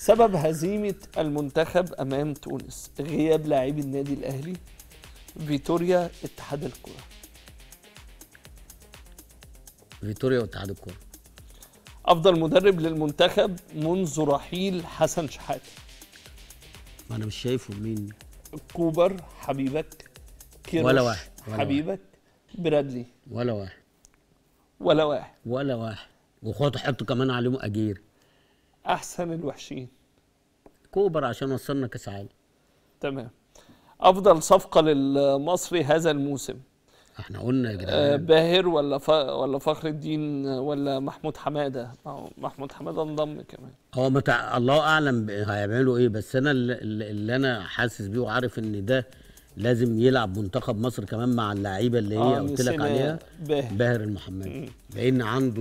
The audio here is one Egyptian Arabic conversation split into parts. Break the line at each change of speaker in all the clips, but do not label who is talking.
سبب هزيمة المنتخب أمام تونس غياب لاعبي النادي الأهلي فيتوريا اتحاد الكرة
فيتوريا واتحاد الكوره
أفضل مدرب للمنتخب منذ رحيل حسن شحاتة
ما انا مش شايفه مين
كوبر حبيبك كيروش
ولا واحد، ولا
حبيبك برادلي
ولا واحد
ولا واحد
ولا واحد واخواته حطوا كمان عليهم اجير
أحسن الوحشين
كوبر عشان وصلنا كاس عالم
تمام أفضل صفقة للمصري هذا الموسم
احنا قلنا يا
آه،
جدعان
باهر ولا ف... ولا فخر الدين ولا محمود حماده ما هو محمود حماده انضم كمان
هو متع... الله اعلم ب- هيعملوا ايه بس انا اللي, اللي انا حاسس بيه وعارف ان ده لازم يلعب منتخب مصر كمان مع اللعيبه اللي هي
آه،
قلت لك
نسينا
عليها
باهر
باهر المحمدي لان عنده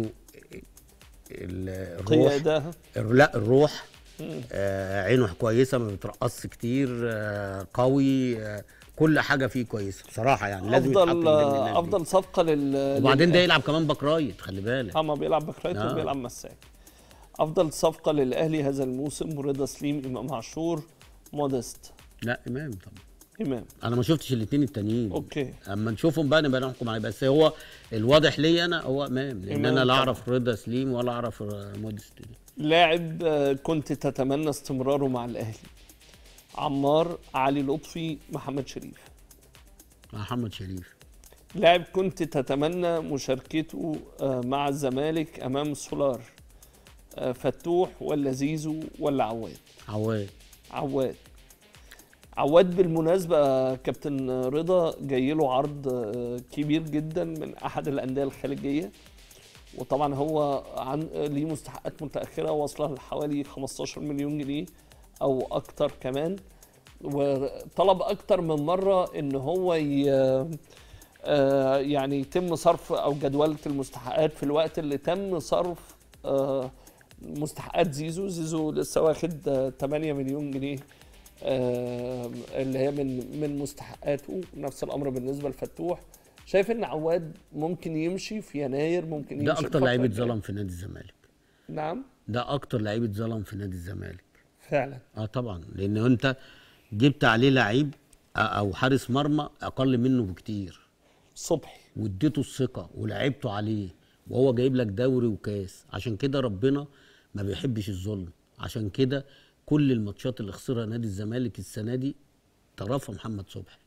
ال- الروح
قياده
الر- لا الروح آه عينه كويسه ما بترقصش كتير آه قوي آه كل حاجه فيه كويسه بصراحه يعني لازم يتحط
افضل
من ضمن الناس دي.
افضل صفقه لل
وبعدين ده
للأهلي.
يلعب كمان باك رايت خلي بالك
اه ما بيلعب باك رايت
آه.
وبيلعب مساك افضل صفقه للاهلي هذا الموسم رضا سليم امام عاشور مودست
لا امام طبعا
امام
انا ما شفتش الاثنين التانيين
اوكي
اما نشوفهم بقى نبقى نحكم عليه بس هو الواضح لي انا هو امام لان
إمام
انا لا
طبعا.
اعرف رضا سليم ولا اعرف مودست
لاعب آه، كنت تتمنى استمراره مع الاهلي عمار علي لطفي محمد شريف
محمد شريف
لاعب كنت تتمنى مشاركته آه، مع الزمالك امام سولار آه، فتوح ولا زيزو ولا عواد
عواد
عواد عواد بالمناسبة آه، كابتن رضا جاي له عرض آه، كبير جدا من أحد الأندية الخليجية وطبعا هو عن آه، ليه مستحقات متأخرة واصلة لحوالي 15 مليون جنيه أو أكتر كمان وطلب أكتر من مرة إن هو ي... آه، يعني يتم صرف أو جدولة المستحقات في الوقت اللي تم صرف آه، مستحقات زيزو زيزو لسه واخد آه، 8 مليون جنيه آه، اللي هي من من مستحقاته نفس الامر بالنسبه لفتوح شايف ان عواد ممكن يمشي في يناير ممكن يمشي
ده اكتر
الفترة
لعيب
الجاية.
اتظلم في نادي الزمالك
نعم
ده اكتر لعيب اتظلم في نادي الزمالك
فعلا
اه طبعا لان انت جبت عليه لعيب آه، او حارس مرمى اقل منه بكتير
صبحي
واديته الثقه ولعبته عليه وهو جايب لك دوري وكاس عشان كده ربنا ما بيحبش الظلم عشان كده كل الماتشات اللي خسرها نادي الزمالك السنه دي طرفها محمد صبحي